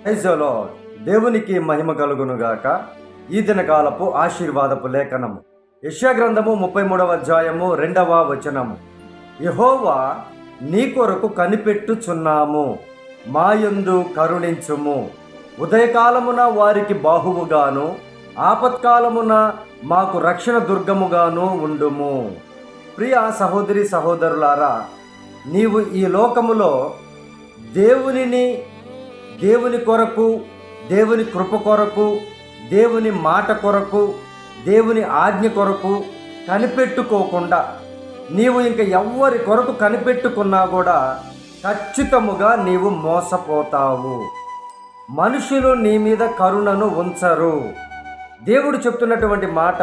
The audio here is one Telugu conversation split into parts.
ప్రైజలో దేవునికి మహిమ కలుగునుగాక ఈ దినకాలపు ఆశీర్వాదపు లేఖనము యెషయా గ్రంథము ముప్పై మూడవ అధ్యాయము రెండవ వచనము యహోవా నీ కొరకు కనిపెట్టుచున్నాము మాయందు కరుణించుము ఉదయకాలమున వారికి బాహువుగాను ఆపత్కాలమున మాకు రక్షణ దుర్గముగాను ఉండుము ప్రియ సహోదరి సహోదరులారా నీవు ఈ లోకములో దేవునిని దేవుని కొరకు దేవుని కృప కొరకు దేవుని మాట కొరకు దేవుని ఆజ్ఞ కొరకు కనిపెట్టుకోకుండా నీవు ఇంక ఎవ్వరి కొరకు కనిపెట్టుకున్నా కూడా ఖచ్చితముగా నీవు మోసపోతావు మనుషులు నీ మీద కరుణను ఉంచరు దేవుడు చెప్తున్నటువంటి మాట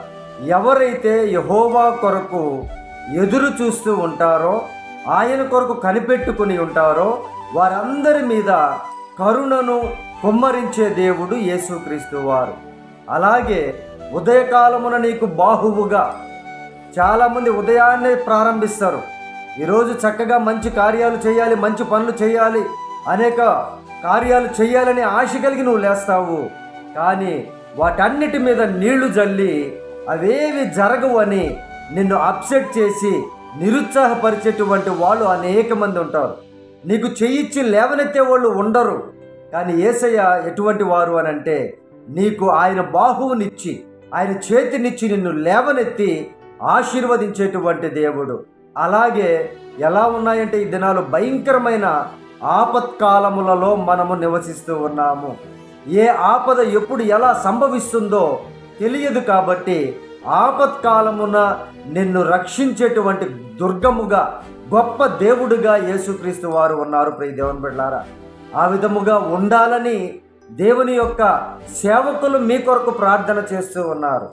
ఎవరైతే యహోవా కొరకు ఎదురు చూస్తూ ఉంటారో ఆయన కొరకు కనిపెట్టుకుని ఉంటారో వారందరి మీద కరుణను కుమ్మరించే దేవుడు యేసుక్రీస్తు వారు అలాగే ఉదయకాలమున నీకు బాహువుగా చాలామంది ఉదయాన్నే ప్రారంభిస్తారు ఈరోజు చక్కగా మంచి కార్యాలు చేయాలి మంచి పనులు చేయాలి అనేక కార్యాలు చేయాలని ఆశ కలిగి నువ్వు లేస్తావు కానీ వాటన్నిటి మీద నీళ్లు జల్లి అవేవి జరగవు అని నిన్ను అప్సెట్ చేసి నిరుత్సాహపరిచేటువంటి వాళ్ళు అనేక మంది ఉంటారు నీకు చెయ్యిచ్చి లేవనెత్తే వాళ్ళు ఉండరు కానీ ఏసయ్య ఎటువంటి వారు అని అంటే నీకు ఆయన బాహువునిచ్చి ఆయన చేతినిచ్చి నిన్ను లేవనెత్తి ఆశీర్వదించేటువంటి దేవుడు అలాగే ఎలా ఉన్నాయంటే ఈ దినాలు భయంకరమైన ఆపత్కాలములలో మనము నివసిస్తూ ఉన్నాము ఏ ఆపద ఎప్పుడు ఎలా సంభవిస్తుందో తెలియదు కాబట్టి ఆపత్కాలమున నిన్ను రక్షించేటువంటి దుర్గముగా గొప్ప దేవుడుగా యేసుక్రీస్తు వారు ఉన్నారు ప్రియ దేవుని బిడ్డారా ఆ విధముగా ఉండాలని దేవుని యొక్క సేవకులు మీ కొరకు ప్రార్థన చేస్తూ ఉన్నారు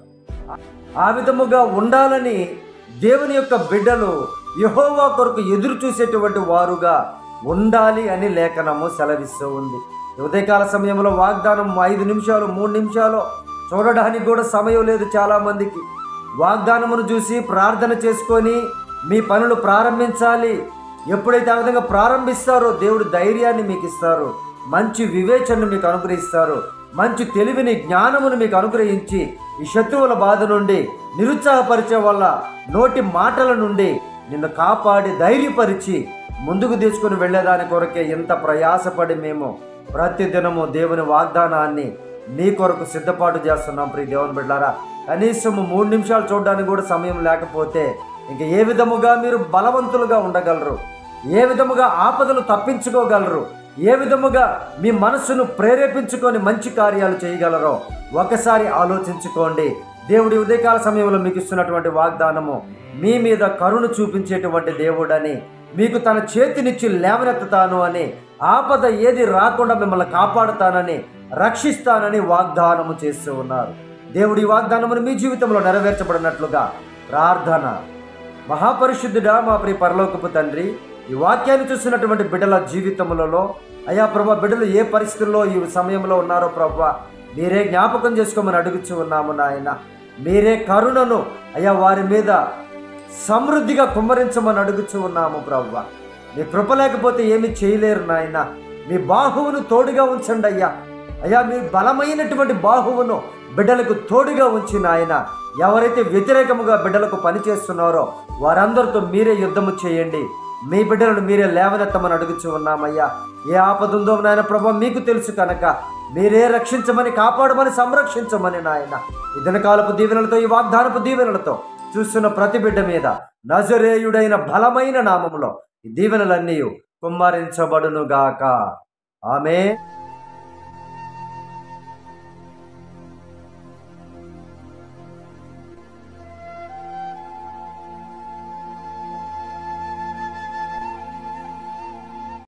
ఆ విధముగా ఉండాలని దేవుని యొక్క బిడ్డలు యహోవా కొరకు ఎదురు చూసేటువంటి వారుగా ఉండాలి అని లేఖనము సెలవిస్తూ ఉంది ఉదయకాల సమయంలో వాగ్దానం ఐదు నిమిషాలు మూడు నిమిషాలు చూడడానికి కూడా సమయం లేదు చాలామందికి వాగ్దానమును చూసి ప్రార్థన చేసుకొని మీ పనులు ప్రారంభించాలి ఎప్పుడైతే ఆ విధంగా ప్రారంభిస్తారో దేవుడు ధైర్యాన్ని మీకు ఇస్తారు మంచి వివేచనను మీకు అనుగ్రహిస్తారు మంచి తెలివిని జ్ఞానమును మీకు అనుగ్రహించి ఈ శత్రువుల బాధ నుండి నిరుత్సాహపరిచే వల్ల నోటి మాటల నుండి నిన్ను కాపాడి ధైర్యపరిచి ముందుకు తీసుకుని వెళ్ళేదాని కొరకే ఎంత ప్రయాసపడి మేము ప్రతిదినము దేవుని వాగ్దానాన్ని నీ కొరకు సిద్ధపాటు చేస్తున్నాం ప్రియ దేవుని బిడ్డారా కనీసం మూడు నిమిషాలు చూడడానికి కూడా సమయం లేకపోతే ఇంక ఏ విధముగా మీరు బలవంతులుగా ఉండగలరు ఏ విధముగా ఆపదలు తప్పించుకోగలరు ఏ విధముగా మీ మనస్సును ప్రేరేపించుకొని మంచి కార్యాలు చేయగలరో ఒకసారి ఆలోచించుకోండి దేవుడి ఉదయకాల సమయంలో మీకు ఇస్తున్నటువంటి వాగ్దానము మీ మీద కరుణ చూపించేటువంటి దేవుడని మీకు తన చేతినిచ్చి లేవనెత్తుతాను అని ఆపద ఏది రాకుండా మిమ్మల్ని కాపాడుతానని రక్షిస్తానని వాగ్దానము చేస్తూ ఉన్నారు దేవుడి వాగ్దానమును మీ జీవితంలో నెరవేర్చబడినట్లుగా ప్రార్థన మహాపరిశుద్ధుడా మా ప్రియ పరలోకపు తండ్రి ఈ వాక్యాన్ని చూస్తున్నటువంటి బిడ్డల జీవితములలో అయా ప్రభా బిడ్డలు ఏ పరిస్థితుల్లో ఈ సమయంలో ఉన్నారో ప్రభా మీరే జ్ఞాపకం చేసుకోమని అడుగుచూ ఉన్నాము నాయన మీరే కరుణను అయ్యా వారి మీద సమృద్ధిగా కుమ్మరించమని అడుగుచూ ఉన్నాము ప్రభా మీ కృప లేకపోతే ఏమి చేయలేరు నాయన మీ బాహువును తోడుగా ఉంచండి అయ్యా అయ్యా మీ బలమైనటువంటి బాహువును బిడ్డలకు తోడుగా ఉంచి నాయన ఎవరైతే వ్యతిరేకముగా బిడ్డలకు పనిచేస్తున్నారో వారందరితో మీరే యుద్ధము చేయండి మీ బిడ్డలను మీరే లేవనెత్తమని అడుగుచూ ఉన్నామయ్యా ఏ ఆపద ఉందో నాయన ప్రభా మీకు తెలుసు కనుక మీరే రక్షించమని కాపాడమని సంరక్షించమని నాయన ఈ దినకాలపు దీవెనలతో ఈ వాగ్దానపు దీవెనలతో చూస్తున్న ప్రతి బిడ్డ మీద నజరేయుడైన బలమైన నామములో ఈ దీవెనలన్నీ కుమ్మరించబడునుగాక ఆమె